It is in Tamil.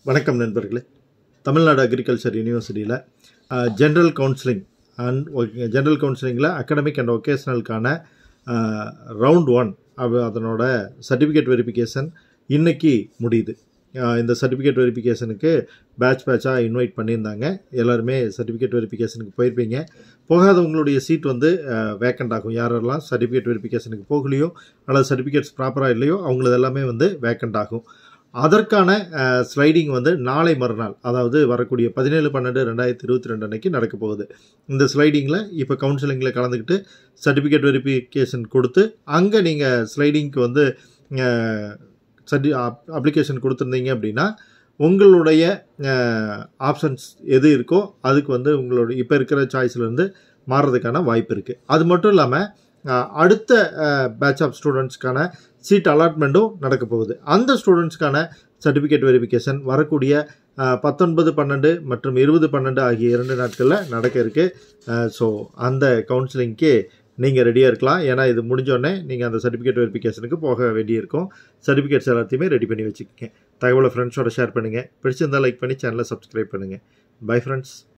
வணக்கம் நண்பர்களே தமிழ்நாடு அக்ரிகல்ச்சர் யூனிவர்சிட்டியில் ஜென்ரல் கவுன்சிலிங் அண்ட் ஜென்ரல் கவுன்சிலிங்கில் அகடமிக் அண்ட் ஒகேஷ்னலுக்கான ரவுண்ட் ஒன் அதனோட சர்டிஃபிகேட் வெரிஃபிகேஷன் இன்னைக்கு முடியுது அஹ் இந்த சர்டிஃபிகேட் வெரிஃபிகேஷனுக்கு பேட்ச் பேட்சாக இன்வைட் பண்ணியிருந்தாங்க எல்லாருமே சர்டிஃபிகேட் வெரிஃபிகேஷனுக்கு போயிருப்பீங்க போகாதவங்களுடைய சீட் வந்து வேக்கண்ட் ஆகும் யாரெல்லாம் சர்டிஃபிகேட் வெரிஃபிகேஷனுக்கு போகலையோ அல்லது சர்டிஃபிகேட்ஸ் ப்ராப்பராக இல்லையோ அவங்களது எல்லாமே வந்து வேக்கண்ட் ஆகும் அதற்கான ஸ்லைடிங் வந்து நாளை மறுநாள் அதாவது வரக்கூடிய பதினேழு பன்னெண்டு ரெண்டாயிரத்தி இருபத்தி ரெண்டு அன்னைக்கு நடக்க போகுது இந்த ஸ்லைடிங்கில் இப்போ கவுன்சிலிங்கில் கலந்துக்கிட்டு சர்டிஃபிகேட் வெரிஃபிகேஷன் கொடுத்து அங்கே நீங்கள் ஸ்லைடிங்க்கு வந்து சர்டி அப்ளிகேஷன் கொடுத்துருந்தீங்க அப்படின்னா உங்களுடைய ஆப்ஷன்ஸ் எது இருக்கோ அதுக்கு வந்து உங்களுடைய இப்போ இருக்கிற சாய்ஸ்லேருந்து மாறுறதுக்கான வாய்ப்பு இருக்குது அது மட்டும் இல்லாமல் அடுத்த பேட்ச் ஆஃப் ஸ்டூடெண்ட்ஸ்க்கான சீட் அலாட்மெண்ட்டும் நடக்க போகுது அந்த ஸ்டூடெண்ட்ஸ்க்கான சர்டிஃபிகேட் வெரிஃபிகேஷன் வரக்கூடிய பத்தொன்பது பன்னெண்டு மற்றும் இருபது பன்னெண்டு ஆகிய இரண்டு நாட்களில் நடக்க இருக்குது ஸோ அந்த கவுன்சிலிங்க்கு நீங்கள் ரெடியாக இருக்கலாம் ஏன்னா இது முடிஞ்சோடனே நீங்கள் அந்த சர்டிஃபிகேட் வெரிஃபிகேஷனுக்கு போக வேண்டியிருக்கும் சர்டிஃபிகேட்ஸ் எல்லாத்தையுமே ரெடி பண்ணி வச்சுக்கோங்க தகவலை ஃப்ரெண்ட்ஸோட ஷேர் பண்ணுங்கள் பிடிச்சிருந்தால் லைக் பண்ணி சேனலை சப்ஸ்கிரைப் பண்ணுங்கள் பை ஃப்ரெண்ட்ஸ்